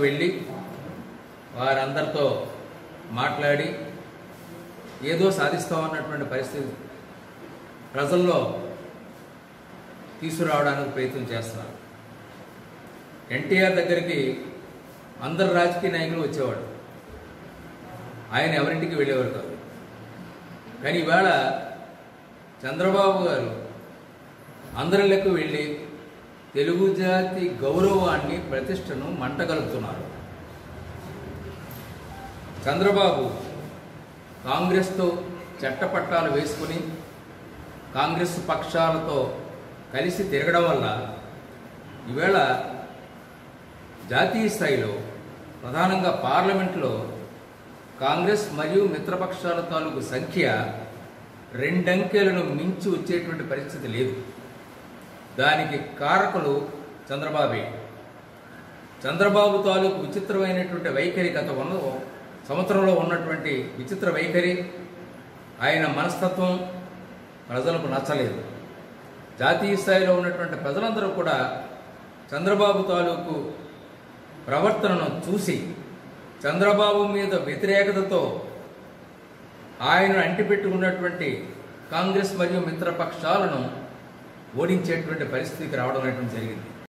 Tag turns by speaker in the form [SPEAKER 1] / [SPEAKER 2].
[SPEAKER 1] వెళ్ళి వారందరితో మాట్లాడి ఏదో సాధిస్తామన్నటువంటి పరిస్థితి ప్రజల్లో తీసుకురావడానికి ప్రయత్నం చేస్తున్నారు ఎన్టీఆర్ దగ్గరికి అందరు రాజకీయ నాయకులు వచ్చేవాడు ఆయన ఎవరింటికి వెళ్ళేవారు కాదు కానీ ఇవాళ చంద్రబాబు గారు అందరిలకు వెళ్ళి తెలుగు జాతి గౌరవాన్ని ప్రతిష్టను మంటగలుపుతున్నారు చంద్రబాబు కాంగ్రెస్తో చట్టపట్టాలు వేసుకుని కాంగ్రెస్ పక్షాలతో కలిసి తిరగడం వల్ల ఈవేళ జాతీయ స్థాయిలో ప్రధానంగా పార్లమెంట్లో కాంగ్రెస్ మరియు మిత్రపక్షాల తాలూకు సంఖ్య రెండంకెలను మించి వచ్చేటువంటి పరిస్థితి లేదు దానికి కారకులు చంద్రబాబే చంద్రబాబు తాలూకు విచిత్రమైనటువంటి వైఖరి గత ఉన్న సంవత్సరంలో ఉన్నటువంటి విచిత్ర వైఖరి ఆయన మనస్తత్వం ప్రజలకు నచ్చలేదు జాతీయ స్థాయిలో ఉన్నటువంటి ప్రజలందరూ కూడా చంద్రబాబు తాలూకు ప్రవర్తనను చూసి చంద్రబాబు మీద వ్యతిరేకతతో ఆయన అంటిపెట్టుకున్నటువంటి కాంగ్రెస్ మరియు మిత్రపక్షాలను ఓడించేటువంటి పరిస్థితికి రావడం అనేటువంటి జరిగింది